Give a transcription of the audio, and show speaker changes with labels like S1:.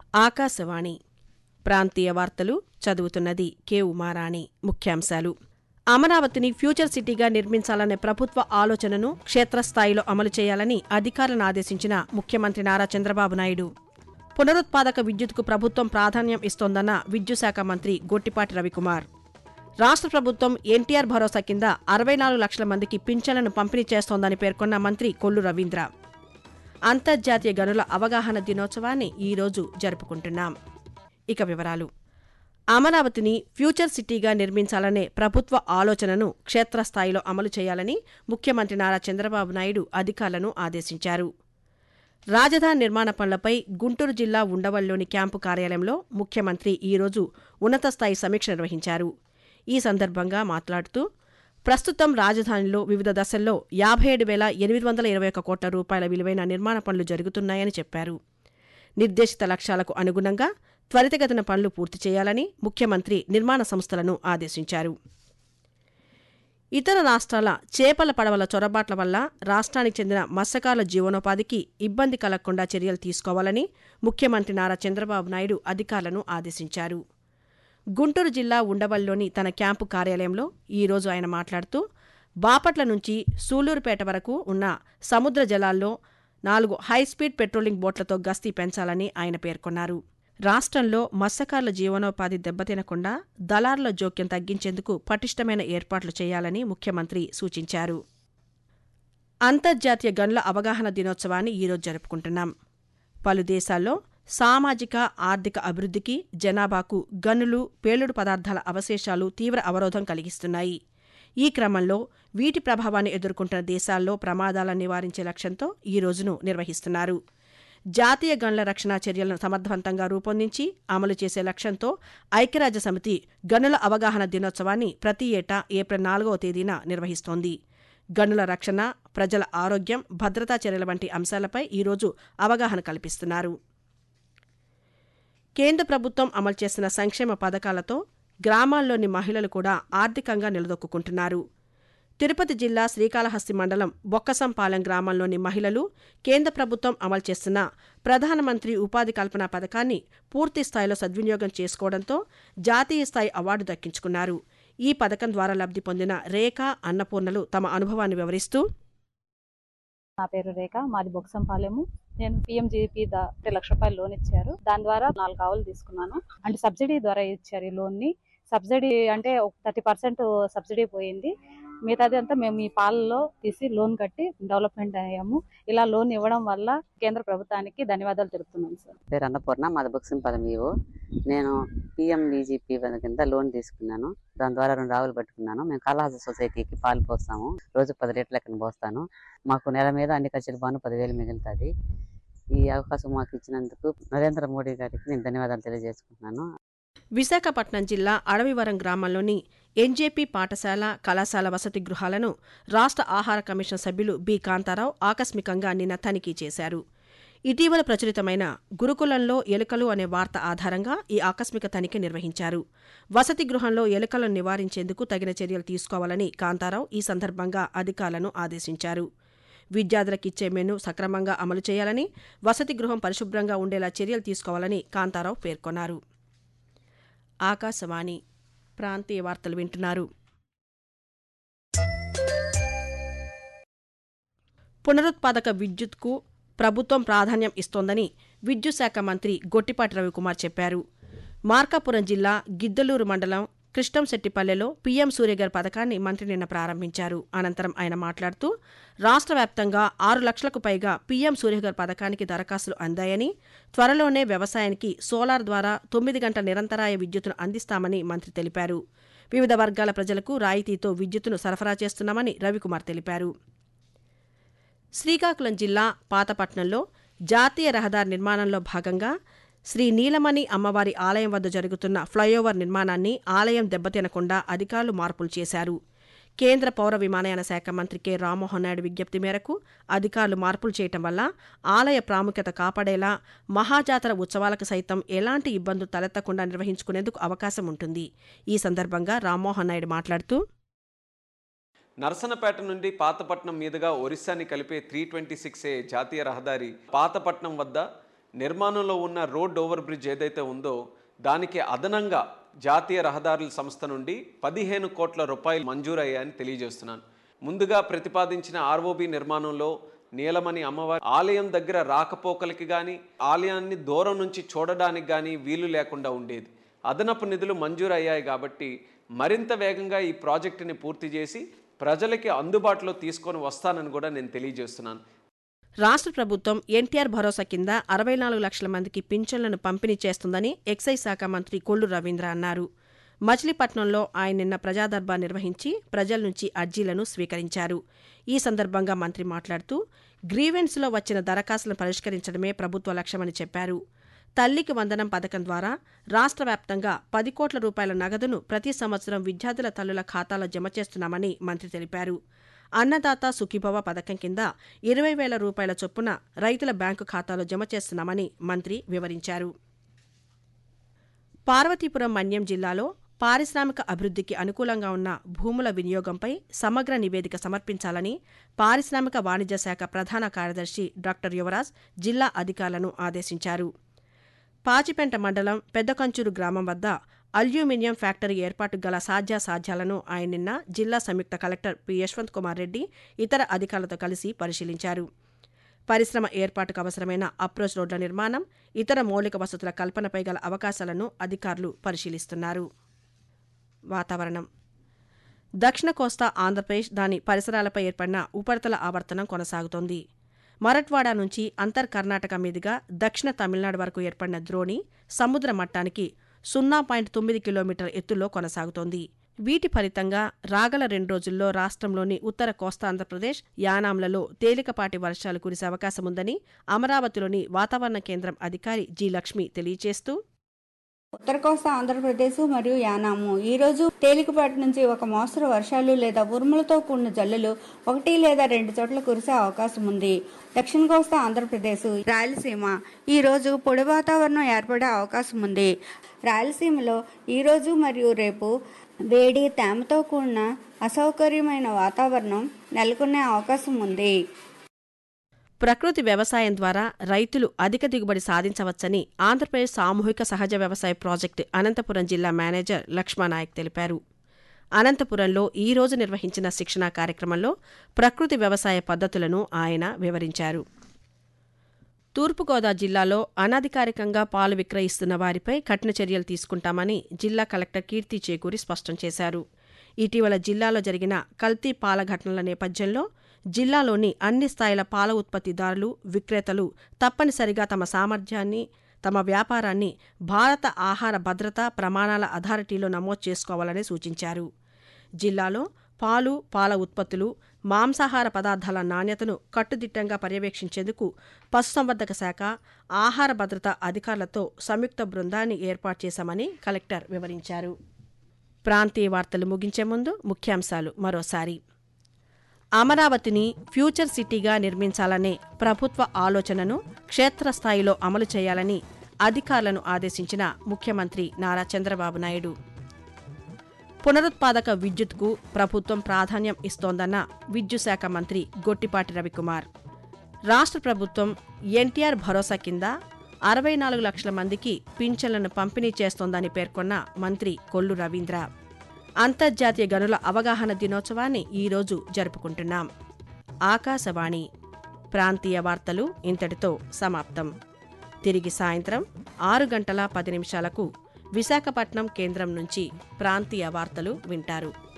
S1: ఆకాశవాణి ప్రాంతీయ వార్తలు చదువుతున్నది కె ఉమారాణి ముఖ్యాంశాలు అమరావతిని ఫ్యూచర్ సిటీగా నిర్మించాలనే ప్రభుత్వ ఆలోచనను క్షేత్రస్థాయిలో అమలు చేయాలని అధికారులను ఆదేశించిన ముఖ్యమంత్రి నారా చంద్రబాబు నాయుడు పునరుత్పాదక విద్యుత్కు ప్రభుత్వం ప్రాధాన్యం ఇస్తోందన్న విద్యుశాఖ మంత్రి గొట్టిపాటి రవికుమార్ రాష్ట్ర ప్రభుత్వం ఎన్టీఆర్ భరోసా కింద అరవై నాలుగు లక్షల మందికి పింఛన్లను పంపిణీ చేస్తోందని పేర్కొన్న మంత్రి కొల్లు రవీంద్ర అంతర్జాతీయ గనుల అవగాహన దినోత్సవాన్ని ఈరోజు జరుపుకుంటున్నాం ఇక వివరాలు అమరావతిని ఫ్యూచర్ సిటీగా నిర్మించాలనే ప్రభుత్వ ఆలోచనను క్షేత్రస్థాయిలో అమలు చేయాలని ముఖ్యమంత్రి నారా చంద్రబాబు నాయుడు అధికారులను ఆదేశించారు రాజధాని నిర్మాణ పనులపై గుంటూరు జిల్లా ఉండవల్లిలోని క్యాంపు కార్యాలయంలో ముఖ్యమంత్రి ఈరోజు ఉన్నతస్థాయి సమీక్ష నిర్వహించారు ఈ సందర్భంగా మాట్లాడుతూ ప్రస్తుతం రాజధానిలో వివిధ దశల్లో యాభై ఏడు వేల ఎనిమిది వందల ఇరవై ఒక్క కోట్ల రూపాయల విలువైన నిర్మాణ పనులు జరుగుతున్నాయని చెప్పారు నిర్దేశిత లక్ష్యాలకు అనుగుణంగా త్వరితగతిన పనులు పూర్తి చేయాలని ముఖ్యమంత్రి నిర్మాణ సంస్థలను ఆదేశించారు ఇతర రాష్ట్రాల చేపల పడవల చొరబాట్ల వల్ల రాష్ట్రానికి చెందిన మత్స్యకారుల జీవనోపాధికి ఇబ్బంది కలగకుండా చర్యలు తీసుకోవాలని ముఖ్యమంత్రి నారా చంద్రబాబు నాయుడు అధికారులను ఆదేశించారు గుంటూరు జిల్లా ఉండవల్లిలోని తన క్యాంపు కార్యాలయంలో ఈరోజు ఆయన మాట్లాడుతూ బాపట్ల నుంచి సూలూరుపేట వరకు ఉన్న సముద్ర జలాల్లో నాలుగు హైస్పీడ్ పెట్రోలింగ్ బోట్లతో గస్తీ పెంచాలని ఆయన పేర్కొన్నారు రాష్ట్రంలో మత్స్యకారుల జీవనోపాధి దెబ్బతినకుండా దళారుల జోక్యం తగ్గించేందుకు పటిష్టమైన ఏర్పాట్లు చేయాలని ముఖ్యమంత్రి సూచించారు అంతర్జాతీయ గనుల అవగాహన దినోత్సవాన్ని ఈరోజు జరుపుకుంటున్నాం పలు దేశాల్లో సామాజిక ఆర్థిక అభివృద్ధికి జనాభాకు గనులు పేలుడు పదార్థాల అవశేషాలు తీవ్ర అవరోధం కలిగిస్తున్నాయి ఈ క్రమంలో వీటి ప్రభావాన్ని ఎదుర్కొంటున్న దేశాల్లో ప్రమాదాలను నివారించే లక్ష్యంతో ఈ రోజును నిర్వహిస్తున్నారు జాతీయ గనుల రక్షణ చర్యలను సమర్థవంతంగా రూపొందించి అమలు చేసే లక్ష్యంతో ఐక్యరాజ్య సమితి గనుల అవగాహన దినోత్సవాన్ని ప్రతి ఏటా ఏప్రిల్ నాలుగవ తేదీన నిర్వహిస్తోంది గనుల రక్షణ ప్రజల ఆరోగ్యం భద్రతా చర్యల వంటి అంశాలపై ఈరోజు అవగాహన కల్పిస్తున్నారు కేంద్ర ప్రభుత్వం అమలు చేసిన సంక్షేమ పథకాలతో గ్రామాల్లోని మహిళలు కూడా ఆర్థికంగా నిలదొక్కుంటున్నారు తిరుపతి జిల్లా శ్రీకాళహస్తి మండలం బొక్కసంపాలెం గ్రామంలోని మహిళలు కేంద్ర ప్రభుత్వం అమలు చేస్తున్న ప్రధానమంత్రి ఉపాధి కల్పన పథకాన్ని పూర్తి స్థాయిలో సద్వినియోగం చేసుకోవడంతో జాతీయ స్థాయి అవార్డు దక్కించుకున్నారు ఈ పథకం ద్వారా లబ్ధి పొందిన రేఖ అన్నపూర్ణలు తమ అనుభవాన్ని వివరిస్తూ
S2: నా పేరు రేఖ మాది బొక్సంపాలెము నేను పిఎంజీపీ లక్ష రూపాయలు లోన్ ఇచ్చారు దాని ద్వారా నాలుగు ఆవులు తీసుకున్నాను అంటే సబ్సిడీ ద్వారా ఇచ్చారు ఈ లోన్ ని సబ్సిడీ అంటే ఒక థర్టీ పర్సెంట్ సబ్సిడీ పోయింది మిగతాది అంతా మేము ఈ పాలలో తీసి లోన్ కట్టి డెవలప్మెంట్ అయ్యాము ఇలా లోన్ ఇవ్వడం వల్ల కేంద్ర ప్రభుత్వానికి ధన్యవాదాలు తెలుపుతున్నాం సార్
S3: పేరు అన్నపూర్ణ మాది బుక్సింగ్ పదం ఇవ్వు నేను పిఎంబీజీపీ కింద లోన్ తీసుకున్నాను దాని ద్వారా రెండు ఆవులు పట్టుకున్నాను మేము కాళహస్తి సొసైటీకి పాలు పోస్తాము రోజు పది లీటర్ల లెక్కన పోస్తాను మాకు నెల మీద అన్ని ఖర్చులు బాను పదివేలు మిగులుతుంది ఈ అవకాశం మాకు ఇచ్చినందుకు నరేంద్ర మోడీ గారికి నేను ధన్యవాదాలు తెలియజేసుకుంటున్నాను
S1: విశాఖపట్నం జిల్లా అడవివరం గ్రామంలోని ఎన్జేపీ పాఠశాల కళాశాల వసతి గృహాలను రాష్ట్ర ఆహార కమిషన్ సభ్యులు బి కాంతారావు ఆకస్మికంగా నిన్న తనిఖీ చేశారు ఇటీవల ప్రచురితమైన గురుకులంలో ఎలుకలు అనే వార్త ఆధారంగా ఈ ఆకస్మిక తనిఖీ నిర్వహించారు వసతి గృహంలో ఎలుకలను నివారించేందుకు తగిన చర్యలు తీసుకోవాలని కాంతారావు ఈ సందర్భంగా అధికారులను ఆదేశించారు విద్యార్థులకిచ్చే మెను సక్రమంగా అమలు చేయాలని వసతి గృహం పరిశుభ్రంగా ఉండేలా చర్యలు తీసుకోవాలని కాంతారావు పేర్కొన్నారు ఆకాశవాణి ప్రాంతీయ వార్తలు వింటున్నారు పునరుత్పాదక విద్యుత్కు ప్రభుత్వం ప్రాధాన్యం ఇస్తోందని విద్యుత్ శాఖ మంత్రి గొట్టిపాటి రవికుమార్ చెప్పారు మార్కాపురం జిల్లా గిద్దలూరు మండలం కృష్ణంశెట్టిపల్లెలో పీఎం సూర్యగర్ పథకాన్ని మంత్రి నిన్న ప్రారంభించారు అనంతరం ఆయన మాట్లాడుతూ రాష్ట్ర వ్యాప్తంగా ఆరు లక్షలకు పైగా పీఎం సూర్యగర్ పథకానికి దరఖాస్తులు అందాయని త్వరలోనే వ్యవసాయానికి సోలార్ ద్వారా తొమ్మిది గంటల నిరంతరాయ విద్యుత్తును అందిస్తామని మంత్రి తెలిపారు వివిధ వర్గాల ప్రజలకు రాయితీతో విద్యుత్తును సరఫరా చేస్తున్నామని రవికుమార్ తెలిపారు శ్రీకాకుళం జిల్లా పాతపట్నంలో జాతీయ రహదారి నిర్మాణంలో భాగంగా శ్రీ నీలమణి అమ్మవారి ఆలయం వద్ద జరుగుతున్న ఫ్లైఓవర్ నిర్మాణాన్ని ఆలయం దెబ్బతినకుండా అధికారులు మార్పులు చేశారు కేంద్ర పౌర విమానయాన శాఖ మంత్రి కె రామ్మోహన్ నాయుడు విజ్ఞప్తి మేరకు అధికారులు మార్పులు చేయటం వల్ల ఆలయ ప్రాముఖ్యత కాపాడేలా మహాజాతర ఉత్సవాలకు సైతం ఎలాంటి ఇబ్బందులు తలెత్తకుండా నిర్వహించుకునేందుకు అవకాశం ఉంటుంది ఈ సందర్భంగా రామ్మోహన్ నాయుడు మాట్లాడుతూ
S4: నరసనపేట నుండి పాతపట్నం మీదుగా ఒరిస్సాని కలిపే త్రీ ట్వంటీ సిక్స్ ఏ జాతీయ రహదారి పాతపట్నం వద్ద నిర్మాణంలో ఉన్న రోడ్ ఓవర్ బ్రిడ్జ్ ఏదైతే ఉందో దానికి అదనంగా జాతీయ రహదారుల సంస్థ నుండి పదిహేను కోట్ల రూపాయలు మంజూరయ్యాయని తెలియజేస్తున్నాను ముందుగా ప్రతిపాదించిన ఆర్ఓబి నిర్మాణంలో నీలమణి అమ్మవారి ఆలయం దగ్గర రాకపోకలకి కానీ ఆలయాన్ని దూరం నుంచి చూడడానికి కానీ వీలు లేకుండా ఉండేది అదనపు నిధులు మంజూరు అయ్యాయి కాబట్టి మరింత వేగంగా ఈ ప్రాజెక్టుని పూర్తి చేసి ప్రజలకి అందుబాటులో తీసుకొని వస్తానని కూడా నేను తెలియజేస్తున్నాను
S1: రాష్ట్ర ప్రభుత్వం ఎన్టీఆర్ భరోసా కింద అరవై నాలుగు లక్షల మందికి పింఛన్లను పంపిణీ చేస్తుందని ఎక్సైజ్ శాఖ మంత్రి కొల్లు రవీంద్ర అన్నారు మచిలీపట్నంలో ఆయన నిన్న ప్రజాదర్బార్ నిర్వహించి ప్రజల నుంచి అర్జీలను స్వీకరించారు ఈ సందర్భంగా మంత్రి మాట్లాడుతూ గ్రీవెన్స్లో వచ్చిన దరఖాస్తులను పరిష్కరించడమే ప్రభుత్వ లక్ష్యమని చెప్పారు తల్లికి వందనం పథకం ద్వారా రాష్ట్ర వ్యాప్తంగా పది కోట్ల రూపాయల నగదును ప్రతి సంవత్సరం విద్యార్థుల తల్లుల ఖాతాలో జమ చేస్తున్నామని మంత్రి తెలిపారు అన్నదాత సుఖీభవ పథకం కింద ఇరవై వేల రూపాయల చొప్పున రైతుల బ్యాంకు ఖాతాలో జమ చేస్తున్నామని మంత్రి వివరించారు పార్వతీపురం మన్యం జిల్లాలో పారిశ్రామిక అభివృద్ధికి అనుకూలంగా ఉన్న భూముల వినియోగంపై సమగ్ర నివేదిక సమర్పించాలని పారిశ్రామిక వాణిజ్య శాఖ ప్రధాన కార్యదర్శి డాక్టర్ యువరాజ్ జిల్లా అధికారులను ఆదేశించారు పాచిపెంట మండలం పెద్దకంచూరు గ్రామం వద్ద అల్యూమినియం ఫ్యాక్టరీ ఏర్పాటు గల సాధ్యాసాధ్యాలను ఆయన నిన్న జిల్లా సంయుక్త కలెక్టర్ పి యశ్వంత్ కుమార్ రెడ్డి ఇతర అధికారులతో కలిసి పరిశీలించారు పరిశ్రమ ఏర్పాటుకు అవసరమైన అప్రోచ్ రోడ్ల నిర్మాణం ఇతర మౌలిక వసతుల కల్పనపై గల అవకాశాలను అధికారులు పరిశీలిస్తున్నారు వాతావరణం దక్షిణ కోస్తా ఆంధ్రప్రదేశ్ దాని పరిసరాలపై ఏర్పడిన ఉపరితల ఆవర్తనం కొనసాగుతోంది మరట్వాడ నుంచి అంతర్ కర్ణాటక మీదుగా దక్షిణ తమిళనాడు వరకు ఏర్పడిన ద్రోణి సముద్ర మట్టానికి సున్నా పాయింట్ తొమ్మిది కిలోమీటర్ల ఎత్తులో కొనసాగుతోంది వీటి ఫలితంగా రాగల రెండు రోజుల్లో రాష్ట్రంలోని ఉత్తర కోస్తా ఆంధ్రప్రదేశ్ యానాంలలో తేలికపాటి వర్షాలు కురిసే అవకాశముందని అమరావతిలోని వాతావరణ కేంద్రం అధికారి జి లక్ష్మి తెలియజేస్తూ
S5: ఉత్తర కోస్తా ఆంధ్రప్రదేశ్ మరియు యానాము ఈ రోజు తేలికపాటి నుంచి ఒక మోస్తరు వర్షాలు లేదా ఉరుములతో కూడిన జల్లులు ఒకటి లేదా రెండు చోట్ల కురిసే అవకాశం ఉంది దక్షిణ కోస్తా ఆంధ్రప్రదేశ్ రాయలసీమ ఈ రోజు పొడి వాతావరణం ఏర్పడే అవకాశం ఉంది రాయలసీమలో ఈ రోజు మరియు రేపు వేడి తేమతో కూడిన అసౌకర్యమైన వాతావరణం నెలకొనే అవకాశం ఉంది
S1: ప్రకృతి వ్యవసాయం ద్వారా రైతులు అధిక దిగుబడి సాధించవచ్చని ఆంధ్రప్రదేశ్ సామూహిక సహజ వ్యవసాయ ప్రాజెక్టు అనంతపురం జిల్లా మేనేజర్ లక్ష్మానాయక్ తెలిపారు అనంతపురంలో ఈ రోజు నిర్వహించిన శిక్షణా కార్యక్రమంలో ప్రకృతి వ్యవసాయ పద్ధతులను ఆయన వివరించారు తూర్పుగోదావరి జిల్లాలో అనధికారికంగా పాలు విక్రయిస్తున్న వారిపై కఠిన చర్యలు తీసుకుంటామని జిల్లా కలెక్టర్ కీర్తి చేకూరి స్పష్టం చేశారు ఇటీవల జిల్లాలో జరిగిన కల్తీ పాల ఘటనల నేపథ్యంలో జిల్లాలోని అన్ని స్థాయిల పాల ఉత్పత్తిదారులు విక్రేతలు తప్పనిసరిగా తమ సామర్థ్యాన్ని తమ వ్యాపారాన్ని భారత ఆహార భద్రతా ప్రమాణాల అథారిటీలో నమోదు చేసుకోవాలని సూచించారు జిల్లాలో పాలు పాల ఉత్పత్తులు మాంసాహార పదార్థాల నాణ్యతను కట్టుదిట్టంగా పర్యవేక్షించేందుకు పశుసంవర్ధక శాఖ ఆహార భద్రతా అధికారులతో సంయుక్త బృందాన్ని ఏర్పాటు చేశామని కలెక్టర్ వివరించారు ప్రాంతీయ వార్తలు ముగించే ముందు ముఖ్యాంశాలు మరోసారి అమరావతిని ఫ్యూచర్ సిటీగా నిర్మించాలనే ప్రభుత్వ ఆలోచనను క్షేత్రస్థాయిలో అమలు చేయాలని అధికారులను ఆదేశించిన ముఖ్యమంత్రి నారా చంద్రబాబు నాయుడు పునరుత్పాదక విద్యుత్కు ప్రభుత్వం ప్రాధాన్యం ఇస్తోందన్న విద్యుత్ శాఖ మంత్రి గొట్టిపాటి రవికుమార్ రాష్ట్ర ప్రభుత్వం ఎన్టీఆర్ భరోసా కింద అరవై నాలుగు లక్షల మందికి పింఛన్లను పంపిణీ చేస్తోందని పేర్కొన్న మంత్రి కొల్లు రవీంద్ర అంతర్జాతీయ గనుల అవగాహన దినోత్సవాన్ని ఈరోజు జరుపుకుంటున్నాం ఆకాశవాణి ప్రాంతీయ వార్తలు ఇంతటితో సమాప్తం తిరిగి సాయంత్రం ఆరు గంటల పది నిమిషాలకు విశాఖపట్నం కేంద్రం నుంచి ప్రాంతీయ వార్తలు వింటారు